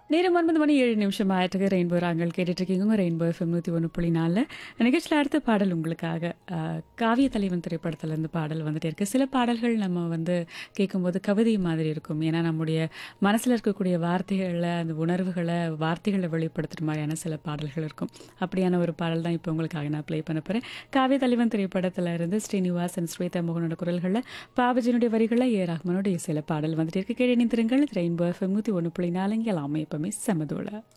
நேரம் ஒன்பது மணி ஏழு நிமிஷம் ஆயிட்டுக்கு ரெயின்போ ராங்கள் கேட்டுட்டு இருக்கீங்க ரெயின்போ எஃப்எம் நூற்றி ஒன்று புள்ளி நாலில் நிகழ்ச்சியில் அடுத்த பாடல் உங்களுக்காக ஆஹ், காவிய தலைவன் திரைப்படத்துல இருந்து பாடல் வந்துட்டே இருக்கு சில பாடல்கள் நம்ம வந்து கேட்கும்போது கவிதை மாதிரி இருக்கும் ஏன்னா நம்முடைய மனசில் இருக்கக்கூடிய வார்த்தைகளில் அந்த உணர்வுகளை வார்த்தைகளை வெளிப்படுத்துகிற மாதிரியான சில பாடல்கள் இருக்கும் அப்படியான ஒரு பாடல் தான் இப்போ உங்களுக்காக நான் ப்ளே பண்ண போகிறேன் காவிய தலைவன் திரைப்படத்துல இருந்து ஸ்ரீனிவாசன் ஸ்வேதா மோகனோட குரல்களில் பாபஜினுடைய வரிகளில் ஏ ரஹ்மானோட இசையில பாடல் வந்துட்டு இருக்கு கேட்டு திருங்கள் ரெயின்போ எஃப்எம் நூற்றி ஒன்று புள்ளி நாலுங்க எல்லாமே எப்பவுமே செமதோட